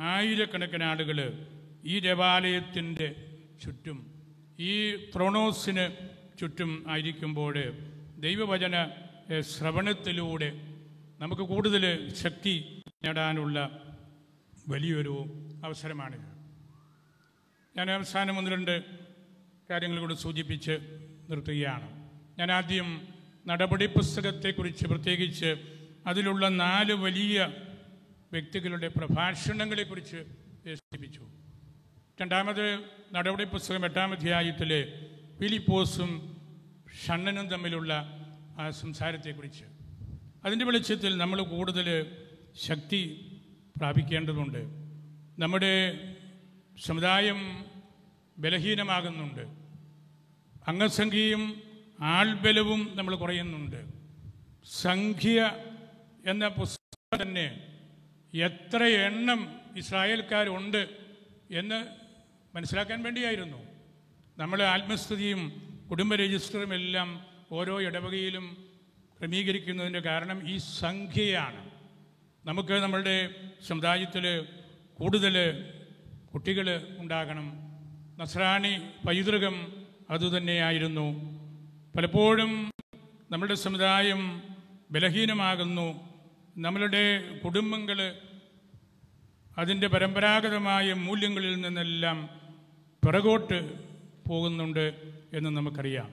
ആയിരക്കണക്കിന് ആളുകൾ ഈ ദേവാലയത്തിൻ്റെ ചുറ്റും ഈ ത്രോണോസിന് ചുറ്റും ആയിരിക്കുമ്പോൾ ദൈവവചന ഏഹ്, ശ്രവണത്തിലൂടെ നമുക്ക് കൂടുതൽ ശക്തി നേടാനുള്ള വലിയൊരു അവസരമാണിത് ഞാൻ അവസാനം ഒന്ന് രണ്ട് കാര്യങ്ങൾ കൂടി സൂചിപ്പിച്ച് നിർത്തുകയാണ് ഞാൻ ആദ്യം നടപടി പുസ്തകത്തെക്കുറിച്ച് പ്രത്യേകിച്ച് അതിലുള്ള നാല് വലിയ വ്യക്തികളുടെ പ്രഭാഷണങ്ങളെക്കുറിച്ച് സൂചിപ്പിച്ചു രണ്ടാമത് നടപടി പുസ്തകം എട്ടാം അധ്യായത്തിലെ ഫിലിപ്പോസും ഷണ്ണനും തമ്മിലുള്ള ആ സംസാരത്തെക്കുറിച്ച് അതിൻ്റെ വെളിച്ചത്തിൽ നമ്മൾ കൂടുതൽ ശക്തി പ്രാപിക്കേണ്ടതുണ്ട് നമ്മുടെ സമുദായം ബലഹീനമാകുന്നുണ്ട് അംഗസംഖ്യയും ആൾബലവും നമ്മൾ കുറയുന്നുണ്ട് സംഖ്യ എന്ന പുസ്തകം തന്നെ എത്ര എണ്ണം ഇസ്രായേൽക്കാരുണ്ട് എന്ന് മനസ്സിലാക്കാൻ വേണ്ടിയായിരുന്നു നമ്മൾ ആത്മസ്ഥിതിയും കുടുംബ രജിസ്റ്ററും എല്ലാം ഓരോ ഇടവകയിലും ക്രമീകരിക്കുന്നതിൻ്റെ കാരണം ഈ സംഖ്യയാണ് നമുക്ക് നമ്മളുടെ സമുദായത്തിൽ കൂടുതൽ കുട്ടികൾ ഉണ്ടാകണം നസ്രാണി പൈതൃകം അതുതന്നെയായിരുന്നു പലപ്പോഴും നമ്മുടെ സമുദായം ബലഹീനമാകുന്നു നമ്മളുടെ കുടുംബങ്ങൾ അതിൻ്റെ പരമ്പരാഗതമായ മൂല്യങ്ങളിൽ നിന്നെല്ലാം പിറകോട്ട് പോകുന്നുണ്ട് എന്ന് നമുക്കറിയാം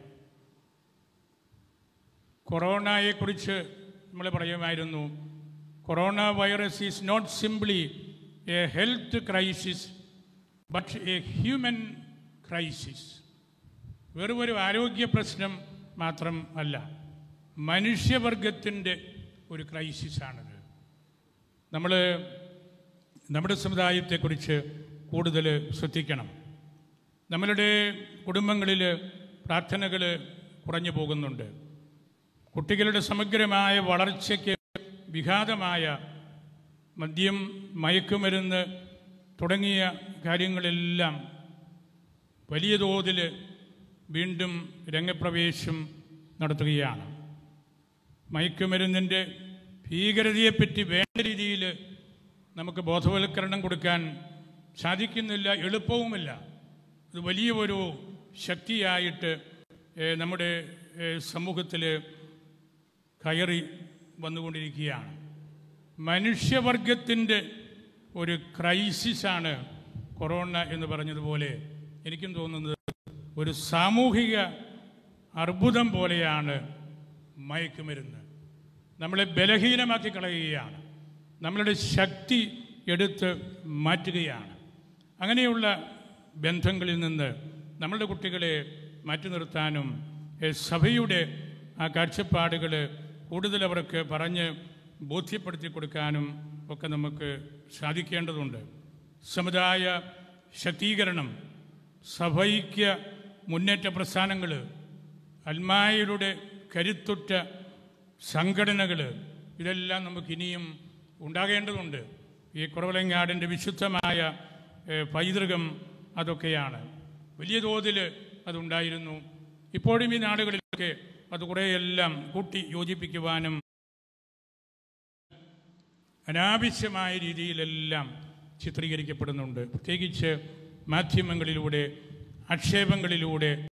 കൊറോണയെക്കുറിച്ച് നമ്മൾ പറയുമായിരുന്നു corona virus is not simply a health crisis but a human crisis വെറും ഒരു ആരോഗ്യ പ്രശ്നം മാത്രം അല്ല മനുഷ്യവർഗത്തിൻ്റെ ഒരു ക്രൈസിസാണിത് നമ്മൾ നമ്മുടെ സമുദായത്തെക്കുറിച്ച് കൂടുതൽ ശ്രദ്ധിക്കണം നമ്മളുടെ കുടുംബങ്ങളിൽ പ്രാർത്ഥനകൾ കുറഞ്ഞു പോകുന്നുണ്ട് കുട്ടികളുടെ സമഗ്രമായ വളർച്ചയ്ക്ക് വിഘാതമായ മദ്യം മയക്കുമരുന്ന് തുടങ്ങിയ കാര്യങ്ങളെല്ലാം വലിയ തോതിൽ വീണ്ടും രംഗപ്രവേശം നടത്തുകയാണ് മയക്കുമരുന്നിൻ്റെ ഭീകരതയെപ്പറ്റി വേണ്ട രീതിയിൽ നമുക്ക് ബോധവൽക്കരണം കൊടുക്കാൻ സാധിക്കുന്നില്ല എളുപ്പവുമില്ല ഇത് വലിയ ഒരു ശക്തിയായിട്ട് ഏഹ്, നമ്മുടെ സമൂഹത്തിൽ കയറി വന്നുകൊണ്ടിരിക്കുകയാണ് മനുഷ്യവർഗത്തിൻ്റെ ഒരു ക്രൈസിസാണ് കൊറോണ എന്ന് പറഞ്ഞതുപോലെ എനിക്കും തോന്നുന്നത് ഒരു സാമൂഹിക അർബുദം പോലെയാണ് മയക്കുമരുന്ന് നമ്മളെ ബലഹീനമാക്കി കളയുകയാണ് നമ്മളുടെ ശക്തി എടുത്ത് മാറ്റുകയാണ് അങ്ങനെയുള്ള ബന്ധങ്ങളിൽ നിന്ന് നമ്മളുടെ കുട്ടികളെ മാറ്റി നിർത്താനും ഏ, സഭയുടെ ആ കാഴ്ചപ്പാടുകൾ കൂടുതൽ അവർക്ക് പറഞ്ഞ് ബോധ്യപ്പെടുത്തി കൊടുക്കാനും ഒക്കെ നമുക്ക് സാധിക്കേണ്ടതുണ്ട് സമുദായ ശക്തീകരണം സഭയ്ക്ക് മുന്നേറ്റ പ്രസ്ഥാനങ്ങൾ അൽമായരുടെ കരുത്തുറ്റ സംഘടനകൾ ഇതെല്ലാം നമുക്ക് ഇനിയും ഉണ്ടാകേണ്ടതുണ്ട് ഈ കുറവലങ്ങാടിൻ്റെ വിശുദ്ധമായ ഏഹ്, പൈതൃകം അതൊക്കെയാണ് വലിയ തോതിൽ അതുണ്ടായിരുന്നു ഇപ്പോഴും ഈ നാടുകളിലൊക്കെ അത് കുറേയെല്ലാം കൂട്ടി യോജിപ്പിക്കുവാനും അനാവശ്യമായ രീതിയിലെല്ലാം ചിത്രീകരിക്കപ്പെടുന്നുണ്ട് പ്രത്യേകിച്ച് മാധ്യമങ്ങളിലൂടെ ആക്ഷേപങ്ങളിലൂടെ